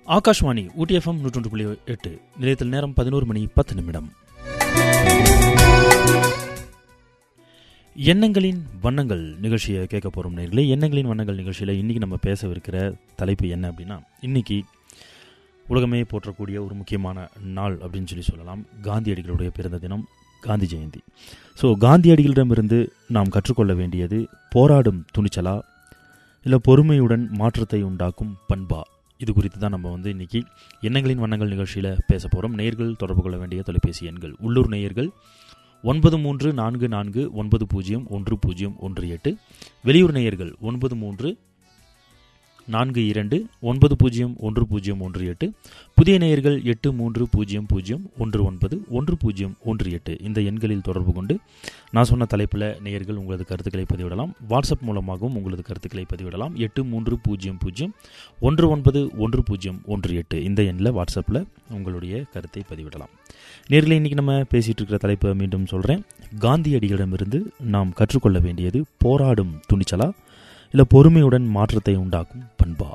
ஆகாஷ்வாணி ஊட்டி FM நூற்றொன்று புள்ளி எட்டு நிலையத்தில் நேரம் பதினோரு மணி பத்து நிமிடம் எண்ணங்களின் வண்ணங்கள் நிகழ்ச்சியை கேட்க போகிறோம் நேர்களே எண்ணங்களின் வண்ணங்கள் நிகழ்ச்சியில் இன்றைக்கி நம்ம பேசவிருக்கிற தலைப்பு என்ன அப்படின்னா இன்றைக்கி உலகமே போற்றக்கூடிய ஒரு முக்கியமான நாள் அப்படின்னு சொல்லி சொல்லலாம் காந்தியடிகளுடைய பிறந்த தினம் காந்தி ஜெயந்தி ஸோ காந்தியடிகளிடமிருந்து நாம் கற்றுக்கொள்ள வேண்டியது போராடும் துணிச்சலா இல்லை பொறுமையுடன் மாற்றத்தை உண்டாக்கும் பண்பா இது குறித்து தான் நம்ம வந்து இன்னைக்கு எண்ணங்களின் வண்ணங்கள் நிகழ்ச்சியில் பேச போகிறோம் நேர்கள் தொடர்பு கொள்ள வேண்டிய தொலைபேசி எண்கள் உள்ளூர் நேயர்கள் ஒன்பது மூன்று நான்கு நான்கு ஒன்பது பூஜ்ஜியம் ஒன்று பூஜ்ஜியம் ஒன்று எட்டு வெளியூர் நேயர்கள் ஒன்பது மூன்று நான்கு இரண்டு ஒன்பது பூஜ்ஜியம் ஒன்று பூஜ்ஜியம் ஒன்று எட்டு புதிய நேயர்கள் எட்டு மூன்று பூஜ்ஜியம் பூஜ்ஜியம் ஒன்று ஒன்பது ஒன்று பூஜ்ஜியம் ஒன்று எட்டு இந்த எண்களில் தொடர்பு கொண்டு நான் சொன்ன தலைப்பில் நேயர்கள் உங்களது கருத்துக்களை பதிவிடலாம் வாட்ஸ்அப் மூலமாகவும் உங்களது கருத்துக்களை பதிவிடலாம் எட்டு மூன்று பூஜ்ஜியம் பூஜ்ஜியம் ஒன்று ஒன்பது ஒன்று பூஜ்ஜியம் ஒன்று எட்டு இந்த எண்ணில் வாட்ஸ்அப்பில் உங்களுடைய கருத்தை பதிவிடலாம் நேரில் இன்றைக்கி நம்ம பேசிகிட்டு இருக்கிற தலைப்பை மீண்டும் சொல்கிறேன் காந்தியடிகளிடமிருந்து நாம் கற்றுக்கொள்ள வேண்டியது போராடும் துணிச்சலா இல்லை பொறுமையுடன் மாற்றத்தை உண்டாக்கும் பண்பா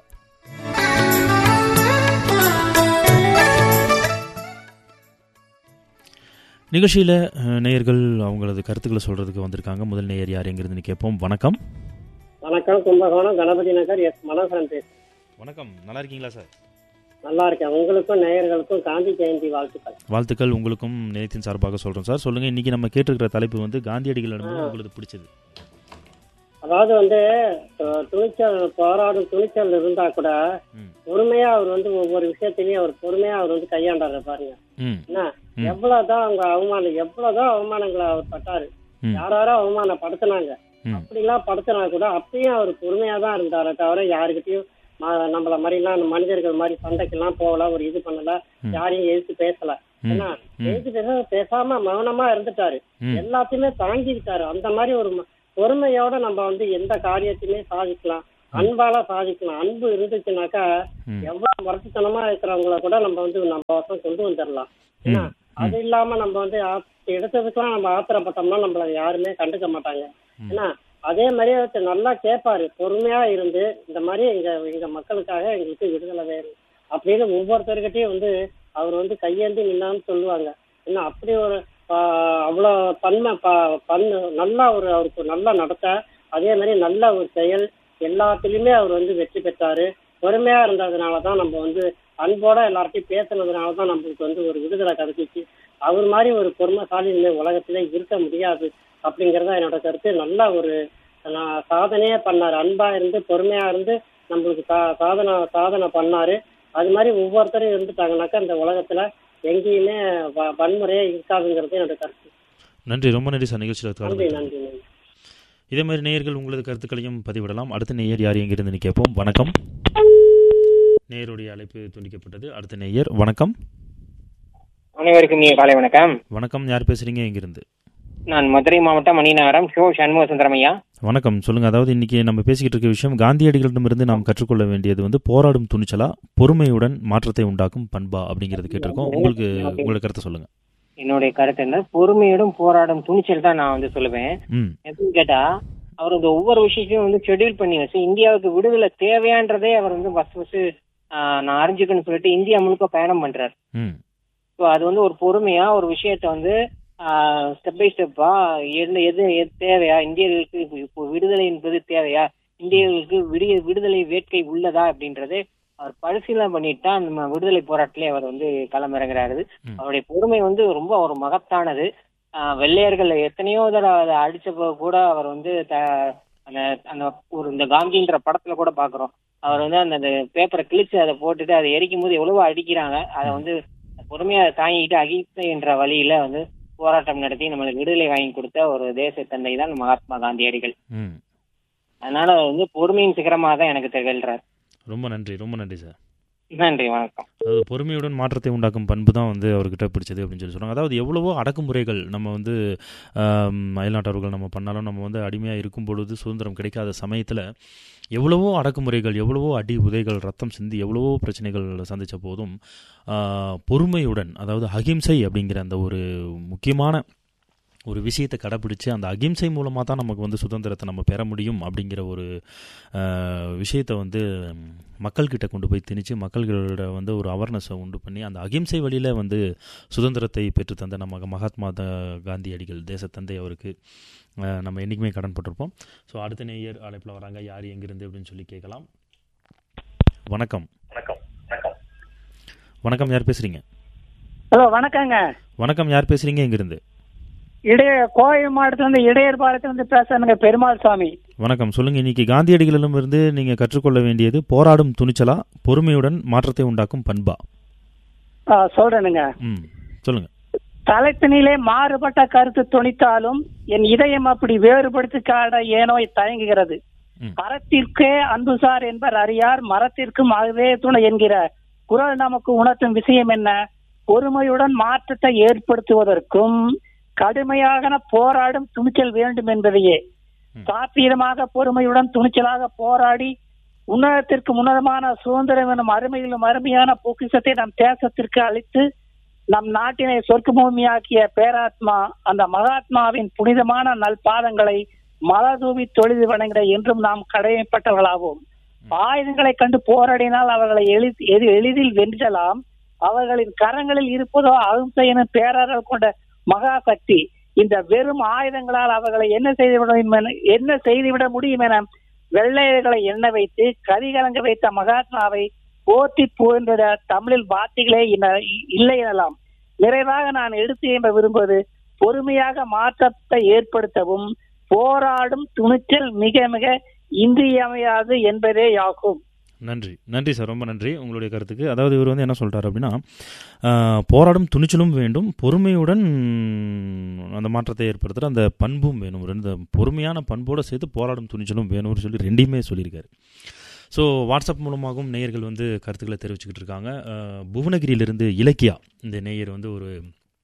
நிகழ்ச்சியில் நேயர்கள் அவங்களது கருத்துக்களை சொல்கிறதுக்கு வந்திருக்காங்க முதல் நேயர் யார் எங்கிருந்து கேட்போம் வணக்கம் வணக்கம் கும்பகோணம் கணபதி நகர் எஸ் மனோகரன் பேசுறேன் வணக்கம் நல்லா இருக்கீங்களா சார் நல்லா இருக்கேன் உங்களுக்கும் நேயர்களுக்கும் காந்தி ஜெயந்தி வாழ்த்துக்கள் வாழ்த்துக்கள் உங்களுக்கும் நிலையத்தின் சார்பாக சொல்கிறோம் சார் சொல்லுங்கள் இன்றைக்கி நம்ம கேட்டிருக்கிற தலைப்பு வந்து காந்தியடிகளிடம் உங்களுக்கு பிடிச்சது அதாவது வந்து து- துணிச்சல் போராடும் துணிச்சல் இருந்தா கூட ம். பொறுமையா அவர் வந்து ஒவ்வொரு விஷயத்திலையும் அவர் பொறுமையா அவர் வந்து கையாண்டாரு பாருங்க ம் என்ன ம். எவ்வளவுதான் அவங்க அவமானம் எவ்வளவுதான் அவமானங்களை அவர் பட்டாரு ம். யாராரோ அவமானப்படுத்தினாங்க ம். அப்படிலாம் படுத்தினா கூட அப்பயும் அவர் பொறுமையா தான் இருந்தாரே தவிர யாருக்கிட்டையும் ம- நம்மள மாதிரிலாம் மனிதர்கள் மாதிரி சண்டைக்கெல்லாம் போகல ஒரு இது பண்ணல ம். யாரையும் எதிர்த்து பேசல ம். என்ன ம். எதிர்த்து பேச பேசாம மௌனமா இருந்துட்டாரு ம். எல்லாத்தையுமே தாங்கிக்கிட்டாரு அந்த மாதிரி ஒரு ம- பொறுமையோட நம்ம வந்து எந்த காரியத்தையுமே சாதிக்கலாம் அன்பால சாதிக்கலாம் அன்பு இருந்துச்சுனாக்கா ம். எவ்வளவு வருத்தத்தனமா இருக்கிறவங்கள கூட நம்ம வந்து நம்ம வசம் கொண்டு வந்துடலாம் என்ன ம். அது இல்லாம நம்ம வந்து ஆ- எடுத்ததுக்கெல்லாம் நம்ம ஆத்திரப்பட்டோம்னா நம்மள யாருமே கண்டுக்க மாட்டாங்க ம். ஏன்னா அதே மாதிரி ஒருத்தர் நல்லா கேட்பாரு பொறுமையா இருந்து இந்த மாதிரி எங்க எங்க மக்களுக்காக எங்களுக்கு விடுதலை வேணும் அப்படின்னு ஒவ்வொருத்தர்கிட்டயும் வந்து அவர் வந்து கையேந்தி நின்னான்னு சொல்லுவாங்க ஏன்னா அப்படி ஒரு ஆஹ், அவ்வளவு பன்மை ப- பன்னு நல்லா ஒரு அவருக்கு நல்ல நடத்த அதே மாதிரி நல்ல ஒரு செயல் எல்லாத்துலயுமே அவர் வந்து வெற்றி பெற்றாரு பொறுமையா இருந்ததுனால தான் நம்ம வந்து அன்போட எல்லார்ட்டையும் பேசுனதுனால தான் நம்மளுக்கு வந்து ஒரு விடுதலை கிடைச்சிச்சு அவர் மாதிரி ஒரு பொறுமைசாலி இந்த உலகத்திலே இருக்க முடியாது அப்படிங்கறத என்னோட கருத்து நல்ல ஒரு நான் சாதனையே பண்ணாரு அன்பா இருந்து பொறுமையா இருந்து நம்மளுக்கு சா- சாதனை சாதனை பண்ணாரு அது மாதிரி ஒவ்வொருத்தரும் இருந்துட்டாங்கனாக்கா இந்த உலகத்துல எங்கேயுமே வ- வன்முறையே இருக்காதுங்கிறது என்னோட கருத்து நன்றி ரொம்ப நன்றி சார் நிகழ்ச்சியில் நன்றி கலந்து நன்றி நன்றி இதே மாதிரி நேயர்கள் உங்களது கருத்துக்களையும் பதிவிடலாம் அடுத்த நேயர் யார் எங்கிருந்து கேட்போம் வணக்கம் நேயருடைய அழைப்பு துண்டிக்கப்பட்டது அடுத்த நேயர் வணக்கம் அனைவருக்கும் நீ காலை வணக்கம் வணக்கம் யார் பேசுறீங்க எங்கிருந்து நான் மதுரை மாவட்டம் மணிநகரம் ஷோ சண்முக சுந்தரமையா வணக்கம் சொல்லுங்க அதாவது இன்னைக்கு நம்ம பேசிக்கிட்டு இருக்க விஷயம் காந்தியடிகளிடமிருந்து நாம் கற்றுக்கொள்ள வேண்டியது வந்து போராடும் துணிச்சலா பொறுமையுடன் மாற்றத்தை உண்டாக்கும் பண்பா அப்படிங்கிறது கேட்டிருக்கோம் உங்களுக்கு உங்களோட கருத்தை சொல்லுங்க என்னுடைய கருத்து என்ன பொறுமையுடன் போராடும் துணிச்சல் தான் நான் வந்து சொல்லுவேன் ம் எப்படின்னு கேட்டா அவர் இந்த ஒவ்வொரு விஷயத்தையும் வந்து ஷெட்யூல் பண்ணி வச்சு இந்தியாவுக்கு விடுதலை தேவையான்றதே அவர் வந்து ஃபர்ஸ்ட் ஃபர்ஸ்ட் நான் அறிஞ்சுக்கணும்னு சொல்லிட்டு இந்தியா முழுக்க பயணம் பண்றாரு ம் ஸோ அது வந்து ஒரு பொறுமையா ஒரு விஷயத்த வந்து ஸ்டெப் பை ஸ்டெப்பா எது எது எது தேவையா இந்தியர்களுக்கு இப்போ- இப்போ விடுதலை என்பது தேவையா இந்தியர்களுக்கு விடிய விடுதலை வேட்கை உள்ளதா அப்படின்றது அவர் பரிசீலனை பண்ணிட்டு தான் நம்ம விடுதலை போராட்டத்திலே அவர் வந்து களமிறங்குறாரு ம். அவருடைய பொறுமை வந்து ரொம்ப ஒரு மகத்தானது ஆஹ் வெள்ளையர்கள் எத்தனையோ தடவை அதை அடிச்சப்போ கூட அவர் வந்து த- அந்த அந்த ஒரு இந்த காந்தின்ற படத்துல கூட பாக்குறோம் அவர் வந்து அந்த பேப்பரை கிழிச்சு அதை போட்டுட்டு அதை எரிக்கும் போது எவ்வளவோ அடிக்கிறாங்க அதை வந்து பொறுமையா அதை தாங்கிட்டு அகிம்சை என்ற வழியில வந்து போராட்டம் நடத்தி நம்மளுக்கு விடுதலை வாங்கி கொடுத்த ஒரு தேச தந்தை தான் மகாத்மா காந்தியடிகள் ம் அதனால வந்து பொறுமையின் சிகரமாக தான் எனக்கு திகழ்றார் ரொம்ப நன்றி ரொம்ப நன்றி சார் நன்றி வணக்கம் அதாவது பொறுமையுடன் மாற்றத்தை உண்டாக்கும் பண்பு தான் வந்து அவர்கிட்ட பிடிச்சது அப்படின்னு சொல்லி சொல்றாங்க அதாவது எவ்வளவோ அடக்குமுறைகள் நம்ம வந்து ஆம், அயல்நாட்டவர்கள் நம்ம பண்ணாலும் நம்ம வந்து அடிமையாக இருக்கும் பொழுது சுதந்திரம் கிடைக்காத சமயத்தில் எவ்வளவோ அடக்குமுறைகள் எவ்வளவோ அடி உதைகள் ரத்தம் சிந்தி எவ்வளவோ பிரச்சனைகள் சந்தித்த போதும் ஆ, பொறுமையுடன் அதாவது அகிம்சை அப்படிங்கிற அந்த ஒரு முக்கியமான ஒரு விஷயத்தை கடைப்பிடிச்சு அந்த அகிம்சை மூலமாக தான் நமக்கு வந்து சுதந்திரத்தை நம்ம பெற முடியும் அப்படிங்கிற ஒரு அஹ், விஷயத்தை வந்து ம், மக்கள்கிட்ட கொண்டு போய் திணிச்சு மக்கள்களோட வந்து ஒரு அவேர்னஸை உண்டு பண்ணி அந்த அகிம்சை வழியில் வந்து சுதந்திரத்தை பெற்று தந்த நம்ம மகாத்மா த- காந்தியடிகள் தேசத்தந்தை அவருக்கு அஹ், நம்ம என்றைக்குமே கடன்பட்டிருப்போம் ஸோ அடுத்த நேயர் அழைப்பில் வராங்க யார் எங்கிருந்து அப்படின்னு சொல்லி கேட்கலாம் வணக்கம் வணக்கம் யார் பேசுறீங்க ஹலோ வணக்கங்க வணக்கம் யார் பேசுறீங்க எங்கிருந்து இடைய கோவை மாவட்டத்துல இருந்து இடையர் பாலத்துல இருந்து பேசுறேங்க பெருமாள் சாமி வணக்கம் சொல்லுங்க இன்னைக்கு காந்தியடிகளிடம் இருந்து நீங்க கற்றுக்கொள்ள வேண்டியது போராடும் துணிச்சலா பொறுமையுடன் மாற்றத்தை உண்டாக்கும் பண்பா ஆ, சொல்றேனுங்க ம் சொல்லுங்க தலைப்பினிலே மாறுபட்ட கருத்து துணித்தாலும் என் இதயம் அப்படி வேறுபடுத்தி காட ஏனோ தயங்குகிறது ம். அறத்திற்கே அன்புசார் என்பர் அறியார் மரத்திற்கும் அதுவே துணை என்கிற குரல் நமக்கு உணர்த்தும் விஷயம் என்ன பொறுமையுடன் மாற்றத்தை ஏற்படுத்துவதற்கும் கடுமையாக போராடும் துணிச்சல் வேண்டும் என்பதையே ம். சாத்திரமாக பொறுமையுடன் துணிச்சலாக போராடி உன்னதத்திற்கு உன்னதமான சுதந்திரம் எனும் அருமையிலும் அருமையான பொக்கிஷத்தை நம் தேசத்திற்கு அளித்து நம் நாட்டினை சொர்க்க பூமியாக்கிய பேராத்மா அந்த மகாத்மாவின் புனிதமான நல்பாதங்களை மலதூவி தொழுது வணங்கிட என்றும் நாம் கடமைப்பட்டவர்களாவோம் ஆயுதங்களை கண்டு போராடினால் அவர்களை எளி- எளி- எளிதில் வென்றலாம் அவர்களின் கரங்களில் இருப்பதோ அகிம்சை எனும் பேராற்றல் கொண்ட மகா சக்தி இந்த வெறும் ஆயுதங்களால் அவர்களை என்ன செய்துவிட முடியும் என- என்ன செய்துவிட முடியும் என வெள்ளையர்களை எண்ண வைத்து கதிகலங்க வைத்த மகாத்மாவை போற்றி புகழ்ந்திட தமிழில் வார்த்தைகளே இன- இல்லை எனலாம் நிறைவாக நான் எடுத்து எம்ப விரும்புவது பொறுமையாக மாற்றத்தை ஏற்படுத்தவும் போராடும் துணிச்சல் மிக மிக இன்றியமையாது என்பதே ஆகும் நன்றி நன்றி சார் ரொம்ப நன்றி உங்களுடைய கருத்துக்கு அதாவது இவர் வந்து என்ன சொல்றாரு அப்படின்னா ஆஹ், போராடும் துணிச்சலும் வேண்டும் பொறுமையுடன் அந்த மாற்றத்தை ஏற்படுத்துகிற அந்த பண்பும் வேணும் ரெண்டு பொறுமையான பண்போடு சேர்த்து போராடும் துணிச்சலும் வேணும்னு சொல்லி ரெண்டையுமே சொல்லியிருக்காரு ஸோ வாட்ஸ்அப் மூலமாகவும் நேயர்கள் வந்து கருத்துக்களை தெரிவிச்சுக்கிட்டு இருக்காங்க ஆஹ், புவனகிரியிலிருந்து இலக்கியா இந்த நேயர் வந்து ஒரு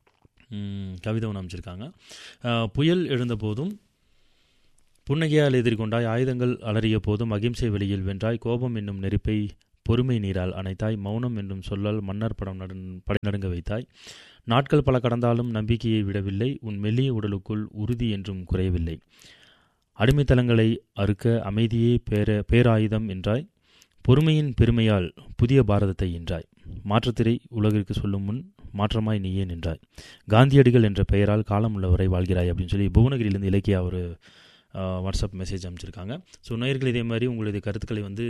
ம், கவிதை ஒன்று அமைச்சிருக்காங்க ஆஹ், புயல் எழுந்த போதும் புன்னகையால் எதிர்கொண்டாய் ஆயுதங்கள் அலறிய போதும் அகிம்சை வெளியில் வென்றாய் கோபம் என்னும் நெருப்பை பொறுமை நீரால் அணைத்தாய் மௌனம் என்னும் சொல்லால் மன்னர் படம் நடு படை நடுங்க வைத்தாய் நாட்கள் பல கடந்தாலும் நம்பிக்கையை விடவில்லை உன் மெல்லிய உடலுக்குள் உறுதி என்றும் குறையவில்லை அடிமைத்தலங்களை அறுக்க அமைதியே பேர பேராயுதம் என்றாய் பொறுமையின் பெருமையால் புதிய பாரதத்தை என்றாய் மாற்றத்திரை உலகிற்கு சொல்லும் முன் மாற்றமாய் நீயே நின்றாய் காந்தியடிகள் என்ற பெயரால் காலம் உள்ளவரை வாழ்கிறாய் அப்படின்னு சொல்லி புவனகிரியிலிருந்து இலக்கியா ஒரு ஆஹ், வாட்ஸ்அப் மெசேஜ் அமைச்சிருக்காங்க ஸோ நேயர்கள் இதே மாதிரி உங்களுடைய கருத்துக்களை வந்து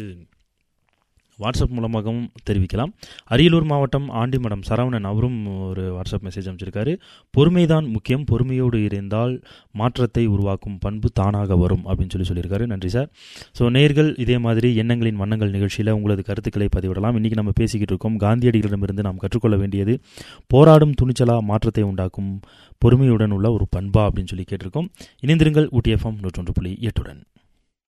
வாட்ஸ்அப் மூலமாகவும் தெரிவிக்கலாம் அரியலூர் மாவட்டம் ஆண்டிமடம் சரவணன் அவரும் ஒரு வாட்ஸ்அப் மெசேஜ் அமைச்சிருக்காரு பொறுமைதான் முக்கியம் பொறுமையோடு இருந்தால் மாற்றத்தை உருவாக்கும் பண்பு தானாக வரும் அப்படின்னு சொல்லி சொல்லியிருக்காரு நன்றி சார் ஸோ நேர்கள் இதே மாதிரி எண்ணங்களின் வண்ணங்கள் நிகழ்ச்சியில் உங்களது கருத்துக்களை பதிவிடலாம் இன்றைக்கி நம்ம பேசிக்கிட்டு இருக்கோம் காந்தியடிகளிடமிருந்து நாம் கற்றுக்கொள்ள வேண்டியது போராடும் துணிச்சலா மாற்றத்தை உண்டாக்கும் பொறுமையுடன் உள்ள ஒரு பண்பா அப்படின்னு சொல்லி கேட்டிருக்கோம் இணைந்திருங்கள் ஊட்டி எஃப்எம் நூற்றொன்று புள்ளி எட்டுடன்